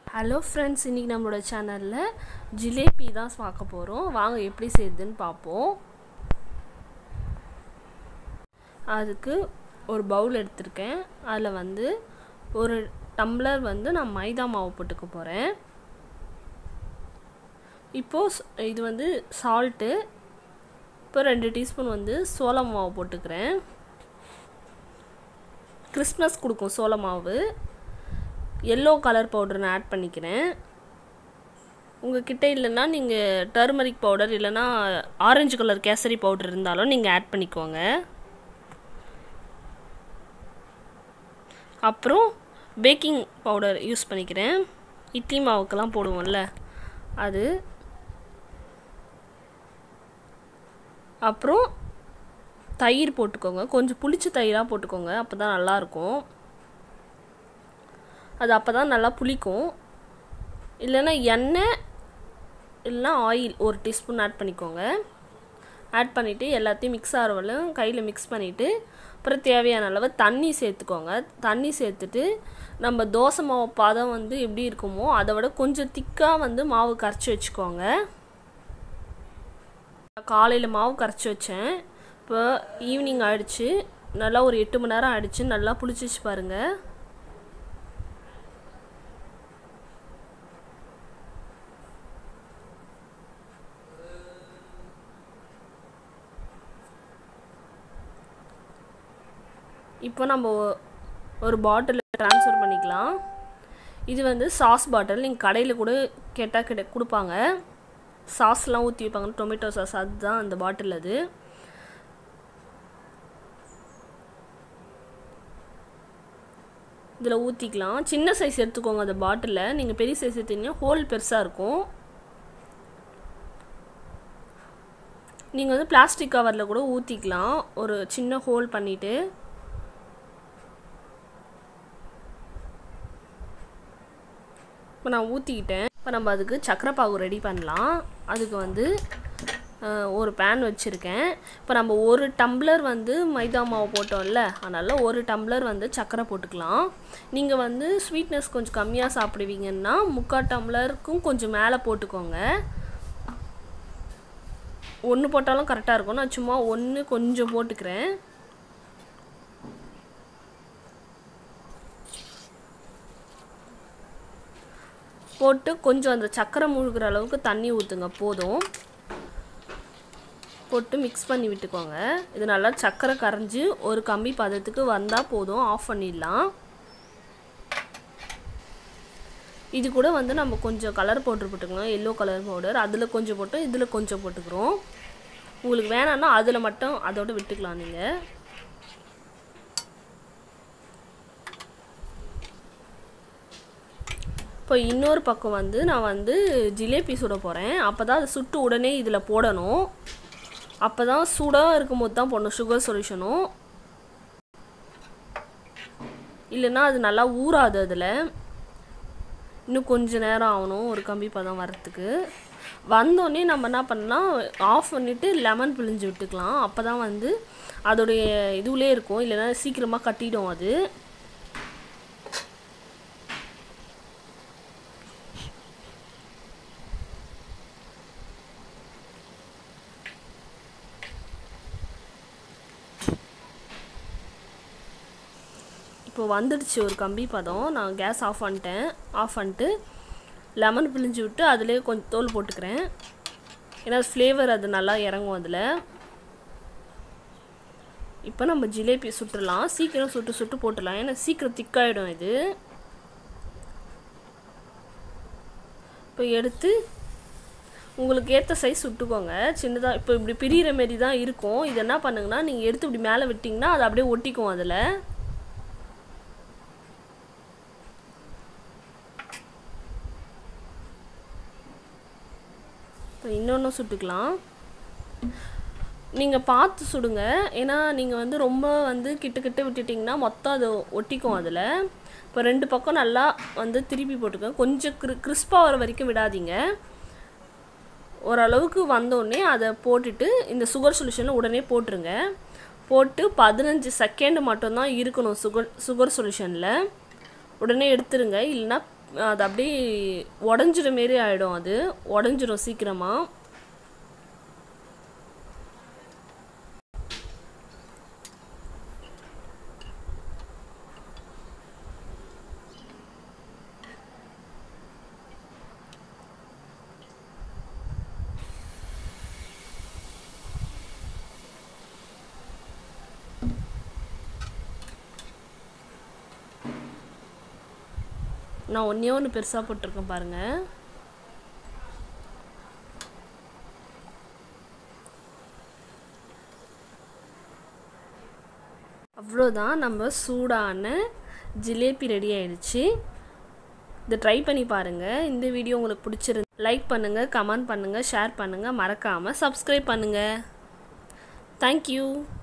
hello friends இன்றைக்கி நம்மளோட சேனலில் ஜிலேபி தான் பார்க்க போகிறோம் வாங்க எப்படி செய்யுதுன்னு பார்ப்போம் அதுக்கு ஒரு பவுல் எடுத்திருக்கேன் அதில் வந்து ஒரு டம்ளர் வந்து நான் மைதா மாவு போட்டுக்க போகிறேன் இப்போது இது வந்து சால்ட்டு இப்போ ரெண்டு டீஸ்பூன் வந்து சோள மாவு போட்டுக்கிறேன் கிறிஸ்மஸ் கொடுக்கும் சோள மாவு எல்லோ கலர் பவுடர் நான் ஆட் பண்ணிக்கிறேன் உங்கள் கிட்டே இல்லைன்னா நீங்கள் டர்மரிக் பவுடர் இல்லைன்னா ஆரஞ்சு கலர் கேசரி பவுடர் இருந்தாலும் நீங்கள் ஆட் பண்ணிக்கோங்க அப்புறம் பேக்கிங் பவுடர் யூஸ் பண்ணிக்கிறேன் இட்லி மாவுக்கெல்லாம் போடுவோம்ல அது அப்புறம் தயிர் போட்டுக்கோங்க கொஞ்சம் புளிச்ச தயிராக போட்டுக்கோங்க அப்போ தான் நல்லாயிருக்கும் அது அப்போ தான் நல்லா புளிக்கும் இல்லைன்னா எண்ணெய் இல்லைன்னா ஆயில் ஒரு டீஸ்பூன் ஆட் பண்ணிக்கோங்க ஆட் பண்ணிவிட்டு எல்லாத்தையும் மிக்ஸ் ஆகிறவளும் கையில் மிக்ஸ் பண்ணிவிட்டு அப்புறம் தேவையான அளவு தண்ணி சேர்த்துக்கோங்க தண்ணி சேர்த்துட்டு நம்ம தோசை மாவு பதம் வந்து எப்படி இருக்குமோ அதை விட கொஞ்சம் திக்காக வந்து மாவு கரைச்சி வச்சுக்கோங்க காலையில் மாவு கரைச்சி வச்சேன் இப்போ ஈவினிங் ஆயிடுச்சு நல்லா ஒரு எட்டு மணி நேரம் ஆயிடுச்சு நல்லா புளிச்சிச்சு பாருங்கள் இப்போ நம்ம ஒரு பாட்டிலில் ட்ரான்ஸ்ஃபர் பண்ணிக்கலாம் இது வந்து சாஸ் பாட்டில் நீங்கள் கடையில் கூட கேட்டால் கிட்ட கொடுப்பாங்க சாஸ்லாம் ஊற்றி வைப்பாங்க டொமேட்டோ சாஸ் அதுதான் அந்த பாட்டில் அது இதில் ஊற்றிக்கலாம் சின்ன சைஸ் எடுத்துக்கோங்க அந்த பாட்டிலில் நீங்கள் பெரிய சைஸ் எடுத்தீங்கன்னா ஹோல் பெருசாக இருக்கும் நீங்கள் வந்து பிளாஸ்டிக் கவரில் கூட ஊற்றிக்கலாம் ஒரு சின்ன ஹோல் பண்ணிவிட்டு இப்போ நான் ஊற்றிக்கிட்டேன் இப்போ நம்ம அதுக்கு சக்கரை பாகு ரெடி பண்ணலாம் அதுக்கு வந்து ஒரு பேன் வச்சுருக்கேன் இப்போ நம்ம ஒரு டம்ளர் வந்து மைதா மாவு போட்டோம்ல அதனால் ஒரு டம்ளர் வந்து சக்கரை போட்டுக்கலாம் நீங்கள் வந்து ஸ்வீட்னஸ் கொஞ்சம் கம்மியாக சாப்பிடுவீங்கன்னா முக்கால் டம்ளருக்கும் கொஞ்சம் மேலே போட்டுக்கோங்க ஒன்று போட்டாலும் கரெக்டாக இருக்கும் நான் சும்மா ஒன்று கொஞ்சம் போட்டுக்கிறேன் போட்டு கொஞ்சம் அந்த சக்கரை முழுகிற அளவுக்கு தண்ணி ஊற்றுங்க போதும் போட்டு மிக்ஸ் பண்ணி விட்டுக்கோங்க இது நல்லா சக்கரை கரைஞ்சி ஒரு கம்பி பதத்துக்கு வந்தால் போதும் ஆஃப் பண்ணிடலாம் இது கூட வந்து நம்ம கொஞ்சம் கலர் பவுட்ரு போட்டுக்கலாம் எல்லோ கலர் பவுடர் அதில் கொஞ்சம் போட்டு இதில் கொஞ்சம் போட்டுக்கிறோம் உங்களுக்கு வேணான்னா அதில் மட்டும் அதோடு விட்டுக்கலாம் நீங்கள் இப்போ இன்னொரு பக்கம் வந்து நான் வந்து ஜிலேபி சுட போகிறேன் அப்போ தான் அதை சுட்டு உடனே இதில் போடணும் அப்போ தான் சூடாக இருக்கும்போது தான் போடணும் சுகர் சொல்யூஷனும் இல்லைன்னா அது நல்லா ஊறாது அதில் இன்னும் கொஞ்சம் நேரம் ஆகணும் ஒரு கம்பி பதம் வரத்துக்கு வந்தோடனே நம்ம என்ன பண்ணலாம் ஆஃப் பண்ணிவிட்டு லெமன் பிழிஞ்சு விட்டுக்கலாம் அப்போ தான் வந்து அதோடைய இதுவுலே இருக்கும் இல்லைன்னா சீக்கிரமாக கட்டிடும் அது இப்போ வந்துடுச்சு ஒரு கம்பி பதம் நான் கேஸ் ஆஃப் பண்ணிட்டேன் ஆஃப் பண்ணிட்டு லெமன் பிழிஞ்சு விட்டு அதிலே கொஞ்சம் தோல் போட்டுக்கிறேன் ஏன்னா ஃப்ளேவர் அது நல்லா இறங்கும் அதில் இப்போ நம்ம ஜிலேபி சுட்டுடலாம் சீக்கிரம் சுட்டு சுட்டு போட்டுடலாம் ஏன்னா சீக்கிரம் திக்காயிடும் இது இப்போ எடுத்து உங்களுக்கு ஏற்ற சைஸ் சுட்டுக்கோங்க சின்னதாக இப்போ இப்படி பிரிகிற மாரி தான் இருக்கும் இது என்ன பண்ணுங்கன்னா நீங்கள் எடுத்து இப்படி மேலே விட்டிங்கன்னா அது அப்படியே ஒட்டிக்கும் அதில் இப்போ இன்னொன்று சுட்டுக்கலாம் நீங்கள் பார்த்து சுடுங்க ஏன்னா நீங்கள் வந்து ரொம்ப வந்து கிட்ட கிட்ட விட்டுட்டிங்கன்னா மொத்தம் அது ஒட்டிக்கும் அதில் இப்போ ரெண்டு பக்கம் நல்லா வந்து திருப்பி போட்டுக்கோங்க கொஞ்சம் கிரி கிறிஸ்பாக வர வரைக்கும் விடாதீங்க ஓரளவுக்கு வந்தோடனே அதை போட்டுட்டு இந்த சுகர் சொல்யூஷனில் உடனே போட்டுருங்க போட்டு பதினஞ்சு செகண்ட் மட்டும்தான் இருக்கணும் சுகர் சுகர் சொல்யூஷனில் உடனே எடுத்துருங்க இல்லைன்னா அது அப்படியே உடஞ்சிற மாரி ஆகிடும் அது உடஞ்சிரும் சீக்கிரமாக நான் ஒன்றே ஒன்று பெருசாக போட்டிருக்கேன் பாருங்கள் அவ்வளோதான் நம்ம சூடான ஜிலேபி ரெடி ஆயிடுச்சு இதை ட்ரை பண்ணி பாருங்கள் இந்த வீடியோ உங்களுக்கு பிடிச்சிருந்து லைக் பண்ணுங்கள் கமெண்ட் பண்ணுங்கள் ஷேர் பண்ணுங்கள் மறக்காமல் சப்ஸ்கிரைப் பண்ணுங்கள் தேங்க்யூ